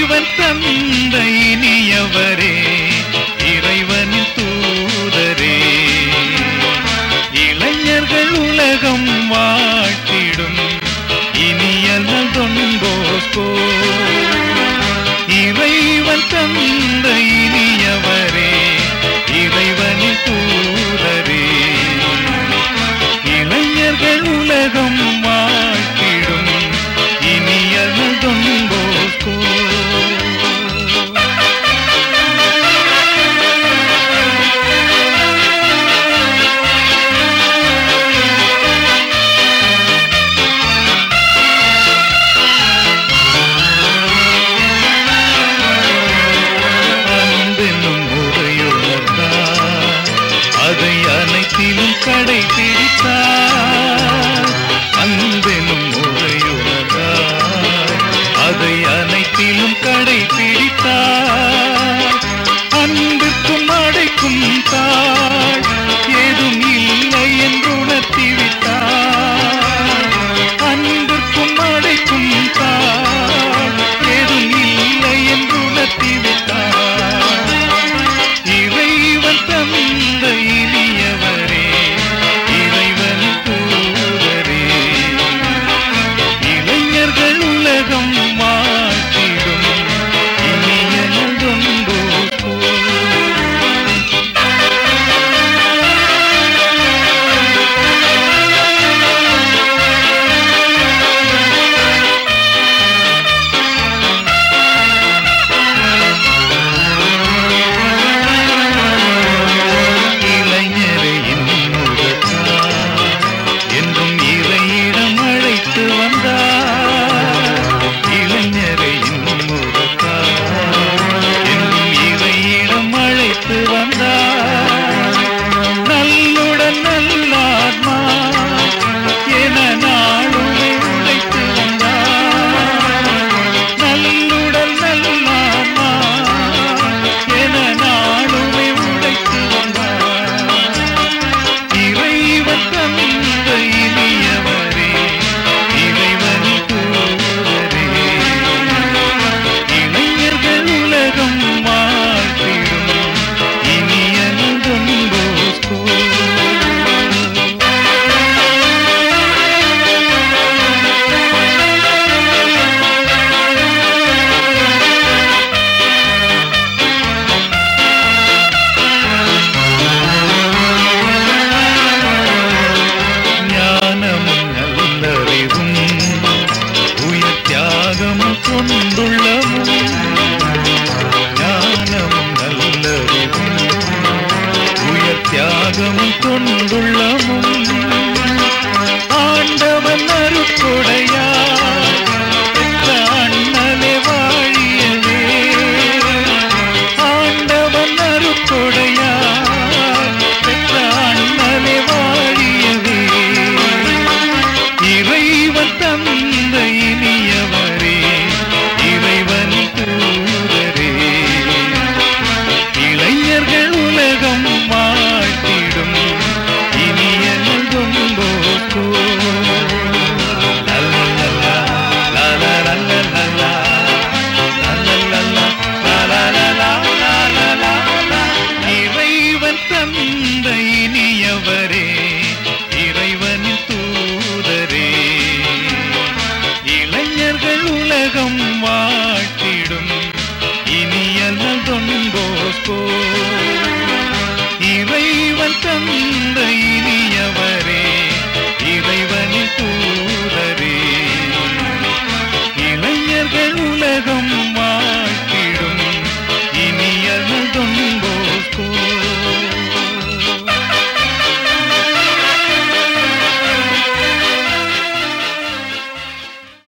இறைவன் தந்த இனியவரே இறைவனின் தூதரே இளைஞர்கள் உலகம் வாழ்த்திடும் இனிய தொன்போஸ்கோ இறைவன் தந்த இனியவரே இறைவனின் தூதரே இளைஞர்கள் உலகம் வாழ்த்திடும் இனிய தொன்போஸ்கோ அன்பென்னும் முறையுணர்ந்தார் அதை அனைத்திலும் கடைபிடித்தார் அன்பெனும் முறையுணர்ந்தார் அதை அனைத்திலும் கடைபிடித்தார் அன்பிற்கும் அடைக்கும் தாழ் ஏதும் இல்லை என்று உணர்த்திவிட்டார் அன்பிற்கும் அடைக்கும் தாழ் ஏதும் இல்லை என்று உணர்த்திவிட்டார் இறைவன் தந்த இனியவரே இறைவன் தூதரே இளைஞர்கள் உலகம் மாற்றிடும் இனிய தொன்போ இளைஞரை இன்னுதத்தார் என்றும் இறையிடம் அழைத்து வந்தார் இளைஞரை இன்னுதத்தார் என்றும் இறையிடம் அழைத்து வந்தார் நல்லுடன் நல்லாத்மா என நாளுமே உழைத்து வந்தார் நல்லுடன் நல்லாத்மா என நாளுமே உழைத்து வந்தார் இறைவன் தந்த இனியவரே இறைவன் தூதரே இளைஞர்கள் உலகம் வாழ்த்திடும் இனிய தொன்போஸ்கோ ஞானமும் நல்லறிவும் உயிர் தியாகமும் கொண்டுள்ளவும் ஞானமும் நல்லறிவும் உயிர் தியாகமும் கொண்டுள்ளவும் ஆண்டவன் அருட்கொடையார் பெற்ற அண்ணலே வாழியவே ஆண்டவன் அருட்கொடையார் பெற்ற அண்ணலே வாழியவே இறைவன் தந்த இனியவரே இறைவன் தூதரே இளைஞர்கள் உலகம் வாழ்த்திடும் இனிய தொன்போக்கோ லல்லல்லா, லாலலல்லல்லா, லல்லல்லா, லாலலலா, லாலலா. இறைவன் தந்த இனியவரே இறைவனின் தூதரே இளைஞர்கள் உலகம் வாழ்த்திடும் இனிய தொன்போஸ்கோ